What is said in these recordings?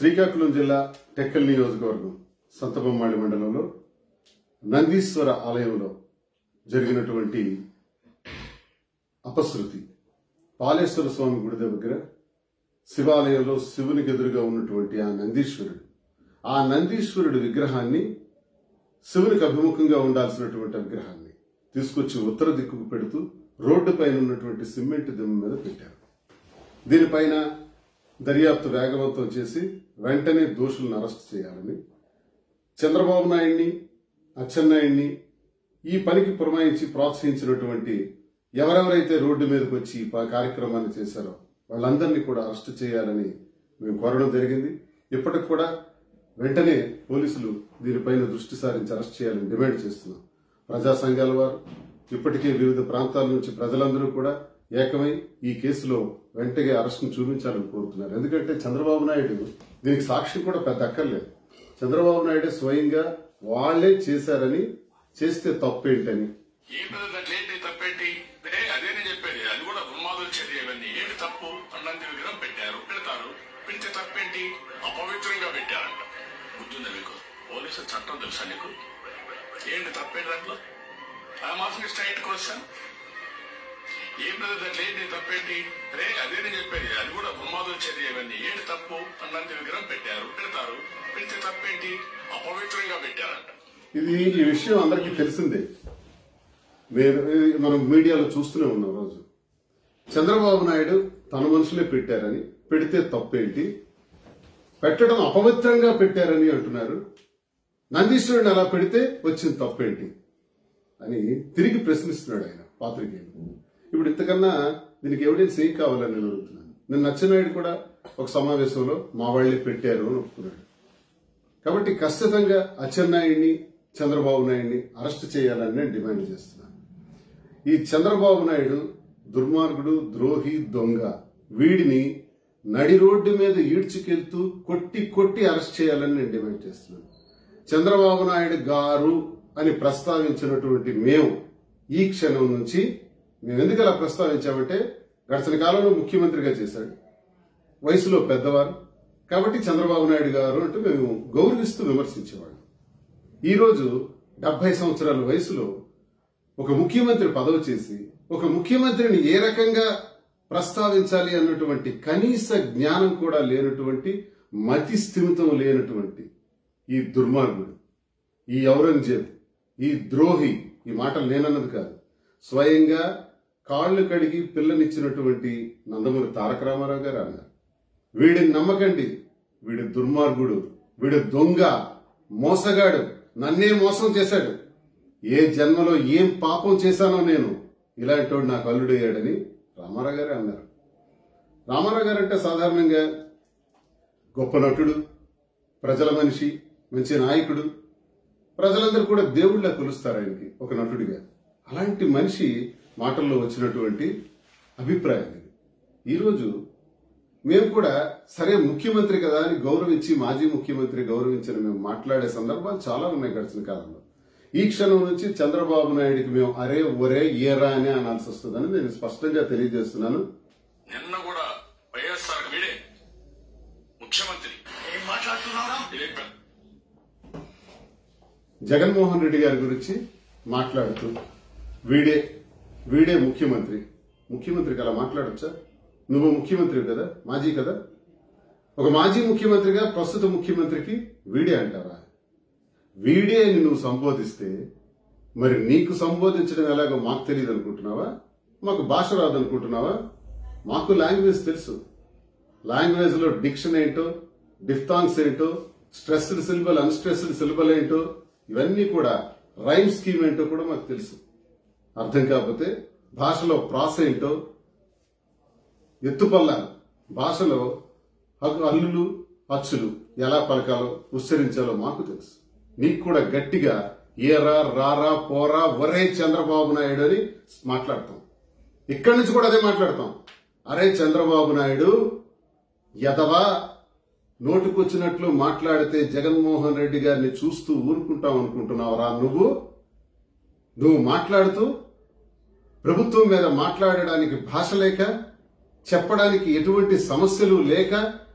శ్రీకాకుళం జిల్లా టెక్కల్ నియోజకవర్గం సంతబొమ్మాళి మండలంలో నందీశ్వర ఆలయంలో జరిగినటువంటి అపశృతి పాలేశ్వర స్వామి గుడి దగ్గర శివాలయంలో శివునికి ఎదురుగా ఉన్నటువంటి ఆ నందీశ్వరుడు ఆ నందీశ్వరుడి విగ్రహాన్ని శివునికి అభిముఖంగా ఉండాల్సినటువంటి విగ్రహాన్ని తీసుకొచ్చి ఉత్తర దిక్కుకు పెడుతూ రోడ్డు పైన ఉన్నటువంటి సిమెంట్ దిమ్మ మీద పెట్టారు దీనిపైన దర్యాప్తు వేగవంతం చేసి వెంటనే దోషులను అరెస్ట్ చేయాలని చంద్రబాబు నాయుడిని అచ్చెన్నాయుడిని ఈ పనికి పురమాయించి ప్రోత్సహించినటువంటి ఎవరెవరైతే రోడ్డు మీదకి వచ్చి ఈ ప- కార్యక్రమాన్ని చేశారో వాళ్ళందరినీ కూడా అరెస్ట్ చేయాలని మేము కోరడం జరిగింది ఇప్పటికి కూడా వెంటనే పోలీసులు దీనిపైన దృష్టి సారించి అరెస్ట్ చేయాలని డిమాండ్ చేస్తున్నాం ప్రజా సంఘాల వారు ఇప్పటికే వివిధ ప్రాంతాల నుంచి ప్రజలందరూ కూడా ఏకమై ఈ కేసులో వెంటనే అరెస్ట్ను చూపించాలని కోరుతున్నారు ఎందుకంటే చంద్రబాబు నాయుడు దీనికి సాక్షి కూడా పెద్ద అక్కర్లేదు చంద్రబాబు నాయుడు స్వయంగా వాళ్లే చేశారని చేస్తే తప్పేంటని ఏంటది దాంట్లో ఏంటి తప్పేంటి ఏ అదే నేను చెప్పేది అది కూడా ఉన్మాదుల చర్య ఇవన్నీ ఏంటి తప్పు అన్నంత విగ్రహం పెట్టారు పెడతారు పెడితే తప్పేంటి అపవిత్రంగా పెట్టారంట బుద్ధిందా మీకు పోలీసు చట్టం తెలుసా నీకు ఏంటి తప్పేంటి దాంట్లో ఆ మాత్రం స్ట్రైట్ క్వశ్చన్ ఏంటది దాంట్లో ఏంటి తప్పేంటి రే అదే నేను చెప్పేది అది కూడా ఉన్మాదుల చర్య ఇవన్నీ ఏంటి తప్పు అన్నంత విగ్రహం పెట్టారు పెడతారు పెడితే తప్పేంటి అపవిత్రంగా పెట్టారంట ఇది ఈ విషయం అందరికీ తెలిసిందే మేము ఇది మనం మీడియాలో చూస్తూనే ఉన్నాం రోజు చంద్రబాబు నాయుడు తన మనుషులే పెట్టారని పెడితే తప్పేంటి పెట్టడం అపవిత్రంగా పెట్టారని అంటున్నారు నందీశ్వరుని అలా పెడితే వచ్చిన తప్పేంటి అని తిరిగి ప్రశ్నిస్తున్నాడు ఆయన పాత్రికేయులు ఇప్పుడు ఇంతకన్నా దీనికి ఎవిడెన్స్ ఏం కావాలని నేను అడుగుతున్నాను నేను నచ్చినాయుడు కూడా ఒక సమావేశంలో మా వాళ్ళే పెట్టారు అని ఒప్పుకున్నాడు కాబట్టి ఖచ్చితంగా అచ్చెన్నాయుడిని చంద్రబాబు నాయుడిని అరెస్ట్ చేయాలని నేను డిమాండ్ చేస్తున్నాను ఈ చంద్రబాబు నాయుడు దుర్మార్గుడు ద్రోహి దొంగ వీడిని నడి రోడ్డు మీద ఈడ్చుకెళ్తూ కొట్టి కొట్టి అరెస్ట్ చేయాలని నేను డిమాండ్ చేస్తున్నాను చంద్రబాబు నాయుడు గారు అని ప్రస్తావించినటువంటి మేము ఈ క్షణం నుంచి మేము ఎందుకు అలా ప్రస్తావించామంటే గడిచిన కాలంలో ముఖ్యమంత్రిగా చేశాడు వయసులో పెద్దవారు కాబట్టి చంద్రబాబు నాయుడు గారు అంటూ మేము గౌరవిస్తూ విమర్శించేవాళ్ళం ఈరోజు డెబ్బై సంవత్సరాల వయసులో ఒక ముఖ్యమంత్రి పదవి చేసి ఒక ముఖ్యమంత్రిని ఏ రకంగా ప్రస్తావించాలి అన్నటువంటి కనీస జ్ఞానం కూడా లేనటువంటి మతి స్థిమితం లేనటువంటి ఈ దుర్మార్గుడు ఈ ఔరంగజేబ్ ఈ ద్రోహి ఈ మాటలు నేనన్నది కాదు స్వయంగా కాళ్ళు కడిగి పిల్లనిచ్చినటువంటి నందమూరి తారక రామారావు గారు అన్నారు వీడిని నమ్మకండి వీడి దుర్మార్గుడు వీడు దొంగ మోసగాడు నన్నే మోసం చేశాడు ఏ జన్మలో ఏం పాపం చేశానో నేను ఇలాంటి వాడు నాకు అల్లుడయ్యాడని రామారావు గారే అన్నారు రామారావు గారు అంటే సాధారణంగా గొప్ప నటుడు ప్రజల మనిషి మంచి నాయకుడు ప్రజలందరూ కూడా దేవుళ్ళ కొలుస్తారు ఆయనకి ఒక నటుడిగా అలాంటి మనిషి మాటల్లో వచ్చినటువంటి అభిప్రాయం ఇది ఈరోజు మేము కూడా సరే ముఖ్యమంత్రి కదా అని గౌరవించి మాజీ ముఖ్యమంత్రి గౌరవించిన మేము మాట్లాడే సందర్భాలు చాలా ఉన్నాయి గడిచిన కాలంలో ఈ క్షణం నుంచి చంద్రబాబు నాయుడికి మేము అరే ఒరే ఏరా అని అనాల్సి వస్తుందని నేను స్పష్టంగా తెలియజేస్తున్నాను నిన్న కూడా వైఎస్ఆర్ వీడే ముఖ్యమంత్రి ఏం మాట్లాడుతున్నావురా ఇదే జగన్మోహన్ రెడ్డి గారి గురించి మాట్లాడుతూ వీడే వీడే ముఖ్యమంత్రి ముఖ్యమంత్రికి అలా మాట్లాడొచ్చా నువ్వు ముఖ్యమంత్రి కదా మాజీ కదా ఒక మాజీ ముఖ్యమంత్రిగా ప్రస్తుత ముఖ్యమంత్రికి వీడే అంటారా వీడే అని నువ్వు సంబోధిస్తే మరి నీకు సంబోధించడం ఎలాగో మాకు తెలియదు అనుకుంటున్నావా మాకు భాష రాదు అనుకుంటున్నావా మాకు లాంగ్వేజ్ తెలుసు లాంగ్వేజ్ లో డిక్షన్ ఏంటో డిఫ్తాంగ్స్ ఏంటో స్ట్రెస్డ్ సిలబల్ అన్స్ట్రెస్డ్ సిలబల్ ఏంటో ఇవన్నీ కూడా రైమ్ స్కీమ్ ఏంటో కూడా మాకు తెలుసు అర్థం కాకపోతే భాషలో ప్రాస ఏంటో ఎత్తుపల్లాలు భాషలో హక్కు హల్లులు అచ్చులు ఎలా పలకాలో ఉచ్చరించాలో మాకు తెలుసు నీకు కూడా గట్టిగా ఏరా రారా పోరా ఒరే చంద్రబాబు నాయుడు అని మాట్లాడతాం ఇక్కడి నుంచి కూడా అదే మాట్లాడతాం అరే చంద్రబాబు నాయుడు ఎదవా నోటుకొచ్చినట్లు మాట్లాడితే జగన్మోహన్ రెడ్డి గారిని చూస్తూ ఊరుకుంటాం అనుకుంటున్నావురా నువ్వు నువ్వు మాట్లాడుతూ ప్రభుత్వం మీద మాట్లాడడానికి భాష లేక చెప్పడానికి ఎటువంటి సమస్యలు లేక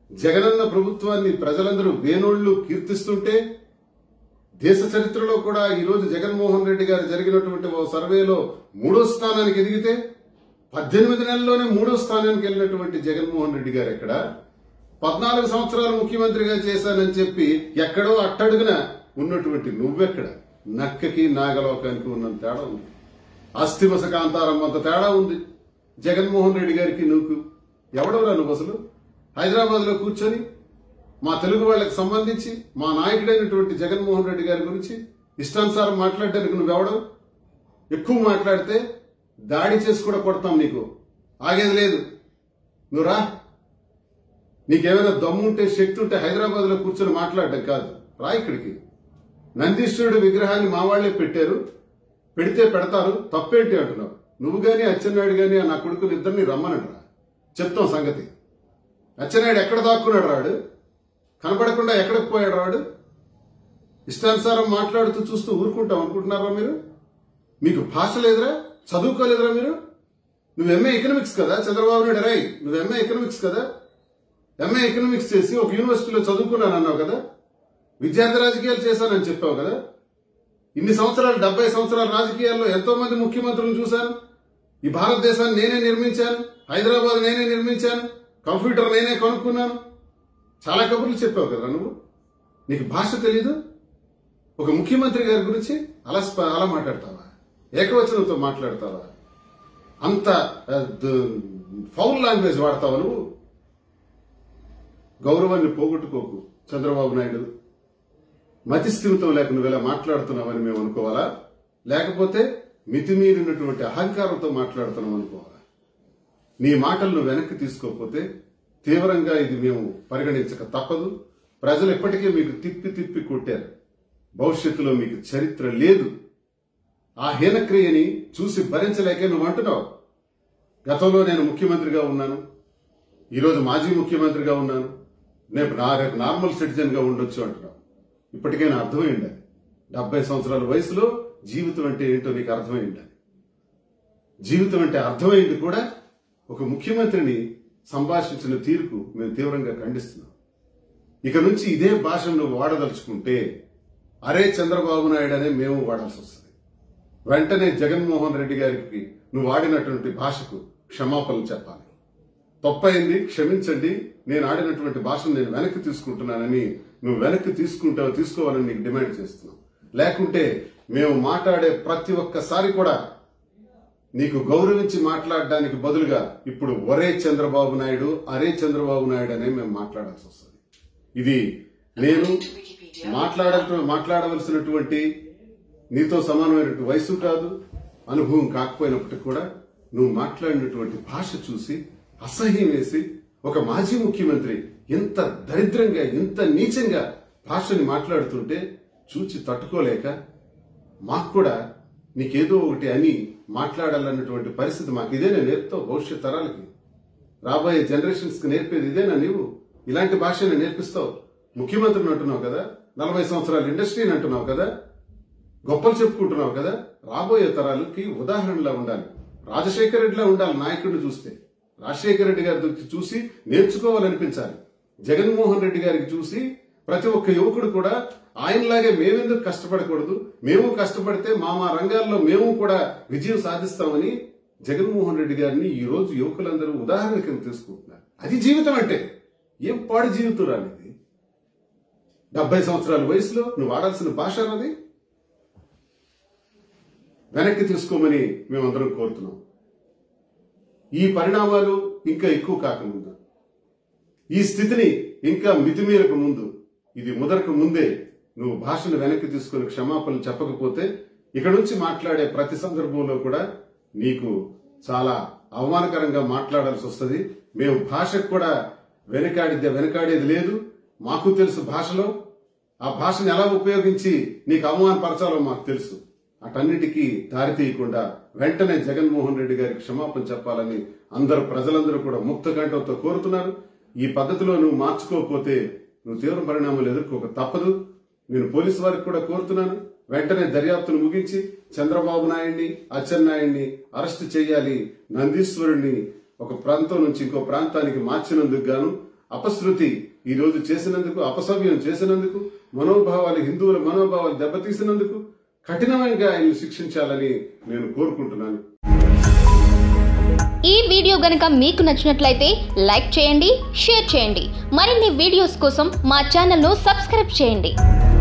జగనన్న ప్రభుత్వాన్ని ప్రజలందరూ వేనోళ్లు కీర్తిస్తుంటే దేశ చరిత్రలో కూడా ఈ రోజు జగన్మోహన్ రెడ్డి గారు జరిగినటువంటి ఓ సర్వేలో మూడో స్థానానికి ఎదిగితే పద్దెనిమిది నెలల్లోనే మూడో స్థానానికి వెళ్ళినటువంటి జగన్మోహన్ రెడ్డి గారు ఎక్కడ పద్నాలుగు సంవత్సరాలు ముఖ్యమంత్రిగా చేశానని చెప్పి ఎక్కడో అట్టడుగున ఉన్నటువంటి నువ్వెక్కడ నక్కకి నాగలోకానికి ఉన్నంత తేడా ఉంది అస్థిమస కాంతారం అంత తేడా ఉంది జగన్మోహన్ రెడ్డి గారికి నువ్వు ఎవడవరా నువ్వు అసలు హైదరాబాద్ లో కూర్చొని మా తెలుగు వాళ్ళకి సంబంధించి మా నాయకుడైనటువంటి జగన్మోహన్ రెడ్డి గారి గురించి ఇష్టానుసారం మాట్లాడడానికి నువ్వెవడం ఎక్కువ మాట్లాడితే దాడి చేసి కూడా కొడతాం నీకు ఆగేది లేదు నువ్వు రా నీకేమైనా దమ్ముంటే శక్తి ఉంటే హైదరాబాద్ లో కూర్చొని మాట్లాడడం కాదు రా ఇక్కడికి నందీశ్వరుడు విగ్రహాన్ని మా వాళ్లే పెట్టారు పెడితే పెడతారు తప్పేంటి అంటున్నావు నువ్వు గాని అచ్చెన్నాయుడు గాని నా కొడుకులు ఇద్దరిని రమ్మనంటరా చెప్తాం సంగతి అచ్చెన్నాయుడు ఎక్కడ దాక్కున్నాడు రాడు కనపడకుండా ఎక్కడికి పోయాడు రాడు ఇష్టానుసారం మాట్లాడుతూ చూస్తూ ఊరుకుంటాం అనుకుంటున్నారా మీరు మీకు భాష లేదురా చదువుకోలేదురా మీరు నువ్వు ఎంఏ ఎకనామిక్స్ కదా చంద్రబాబు నాయుడు రై నువ్వు ఎంఏ ఎకనామిక్స్ కదా ఎంఏ ఎకనామిక్స్ చేసి ఒక యూనివర్సిటీలో చదువుకున్నాను అన్నావు కదా విద్యార్థి రాజకీయాలు చేశానని చెప్పావు కదా ఇన్ని సంవత్సరాలు డెబ్బై సంవత్సరాల రాజకీయాల్లో ఎంతో మంది ముఖ్యమంత్రులను చూశాను ఈ భారతదేశాన్ని నేనే నిర్మించాను హైదరాబాద్ నేనే నిర్మించాను కంప్యూటర్ నేనే కొనుక్కున్నాను చాలా కబుర్లు చెప్పావు కదా నువ్వు నీకు భాష తెలీదు ఒక ముఖ్యమంత్రి గారి గురించి అలా స్ప- అలా మాట్లాడతావా ఏకవచనంతో మాట్లాడతావా అంత ఆ, ద- ఫౌల్ లాంగ్వేజ్ వాడతావా నువ్వు గౌరవాన్ని పోగొట్టుకోకు చంద్రబాబు నాయుడు మతిస్థిమితం లేక నువ్వు ఇలా మాట్లాడుతున్నావని మేము అనుకోవాలా లేకపోతే మితిమీరినటువంటి అహంకారంతో మాట్లాడుతున్నాం అనుకోవాలా నీ మాటలను వెనక్కి తీసుకోకపోతే తీవ్రంగా ఇది మేము పరిగణించక తప్పదు ప్రజలు ఎప్పటికీ మీకు తిప్పి తిప్పి కొట్టారు భవిష్యత్తులో మీకు చరిత్ర లేదు ఆ హీనక్రియని చూసి భరించలేకే నువ్వు అంటున్నావు గతంలో నేను ముఖ్యమంత్రిగా ఉన్నాను ఈరోజు మాజీ ముఖ్యమంత్రిగా ఉన్నాను నేను నా రేపు నార్మల్ సిటిజన్ గా ఉండొచ్చు అంటున్నావు ఇప్పటికైనా అర్థమైంది డెబ్బై సంవత్సరాల వయసులో జీవితం అంటే ఏంటో నీకు అర్థమైంది జీవితం అంటే అర్థమైంది కూడా ఒక ముఖ్యమంత్రిని సంభాషించిన తీరుకు మేము తీవ్రంగా ఖండిస్తున్నాం ఇక నుంచి ఇదే భాషను నువ్వు వాడదలుచుకుంటే అరే చంద్రబాబు నాయుడు అనే మేము వాడాల్సి వస్తుంది వెంటనే జగన్మోహన్ రెడ్డి గారికి నువ్వు వాడినటువంటి భాషకు క్షమాపణలు చెప్పాలి తప్పైంది క్షమించండి నేను ఆడినటువంటి భాషను నేను వెనక్కి తీసుకుంటున్నానని నువ్వు వెనక్కి తీసుకుంటావు తీసుకోవాలని నీకు డిమాండ్ చేస్తున్నాం లేకుంటే మేము మాట్లాడే ప్రతి ఒక్కసారి కూడా నీకు గౌరవించి మాట్లాడడానికి బదులుగా ఇప్పుడు ఒరే చంద్రబాబు నాయుడు అరే చంద్రబాబు నాయుడు అనే మేము మాట్లాడాల్సి వస్తుంది ఇది నేను మాట్లాడ మాట్లాడవలసినటువంటి నీతో సమానమైనటువంటి వయసు కాదు అనుభవం కాకపోయినప్పటికీ కూడా నువ్వు మాట్లాడినటువంటి భాష చూసి అసహ్యం వేసి ఒక మాజీ ముఖ్యమంత్రి ఎంత దరిద్రంగా ఎంత నీచంగా భాషని మాట్లాడుతుంటే చూచి తట్టుకోలేక మాకు కూడా నీకేదో ఒకటి అని మాట్లాడాలన్నటువంటి పరిస్థితి మాకు ఇదేనా నేర్పుతావు భవిష్యత్ తరాలకి రాబోయే జనరేషన్స్ కి నేర్పేది ఇదేనా నీవు ఇలాంటి భాషని నేర్పిస్తావు ముఖ్యమంత్రిని అంటున్నావు కదా నలభై సంవత్సరాల ఇండస్ట్రీని అంటున్నావు కదా గొప్పలు చెప్పుకుంటున్నావు కదా రాబోయే తరాలకి ఉదాహరణలా ఉండాలి రాజశేఖర రెడ్డిలా ఉండాలి నాయకుడిని చూస్తే రాజశేఖర రెడ్డి గారి దగ్గర చూసి నేర్చుకోవాలనిపించాలి జగన్మోహన్ రెడ్డి గారికి చూసి ప్రతి ఒక్క యువకుడు కూడా ఆయనలాగే మేమెందుకు కష్టపడకూడదు మేము కష్టపడితే మా మా రంగాల్లో మేము కూడా విజయం సాధిస్తామని జగన్మోహన్ రెడ్డి గారిని ఈ రోజు యువకులందరూ ఉదాహరణ కింద తీసుకుంటున్నారు అది జీవితం అంటే ఏం పాడు జీవితం రానిది డెబ్బై సంవత్సరాల వయసులో నువ్వు వాడాల్సిన భాష అన్నది వెనక్కి తీసుకోమని మేమందరం కోరుతున్నాం ఈ పరిణామాలు ఇంకా ఎక్కువ కాకముందు ఈ స్థితిని ఇంకా మితిమీరక ముందు ఇది ముదరక ముందే నువ్వు భాషను వెనక్కి తీసుకుని క్షమాపణలు చెప్పకపోతే ఇక నుంచి మాట్లాడే ప్రతి సందర్భంలో కూడా నీకు చాలా అవమానకరంగా మాట్లాడాల్సి వస్తుంది మేము భాషకు కూడా వెనకాడితే వెనకాడేది లేదు మాకు తెలుసు భాషలో ఆ భాషను ఎలా ఉపయోగించి నీకు అవమానపరచాలో మాకు తెలుసు అటన్నిటికీ దారి తీయకుండా వెంటనే జగన్మోహన్ రెడ్డి గారికి క్షమాపణ చెప్పాలని అందరు ప్రజలందరూ కూడా ముక్త కంఠంతో కోరుతున్నారు ఈ పద్ధతిలో నువ్వు మార్చుకోకపోతే నువ్వు తీవ్ర పరిణామాలు ఎదుర్కోక తప్పదు నేను పోలీసు వారికి కూడా కోరుతున్నాను వెంటనే దర్యాప్తును ముగించి చంద్రబాబు నాయుడిని అచ్చెన్నాయుడిని అరెస్ట్ చేయాలి నందీశ్వరుడిని ఒక ప్రాంతం నుంచి ఇంకో ప్రాంతానికి మార్చినందుకు గాను అపశృతి ఈ రోజు చేసినందుకు అపసవ్యం చేసినందుకు మనోభావాలు హిందువుల మనోభావాలు దెబ్బతీసినందుకు కఠినంగా ఆయన్ని శిక్షించాలని నేను కోరుకుంటున్నాను ఈ వీడియో గనుక మీకు నచ్చినట్లయితే లైక్ చేయండి షేర్ చేయండి మరిన్ని వీడియోస్ కోసం మా ఛానల్ను సబ్స్క్రైబ్ చేయండి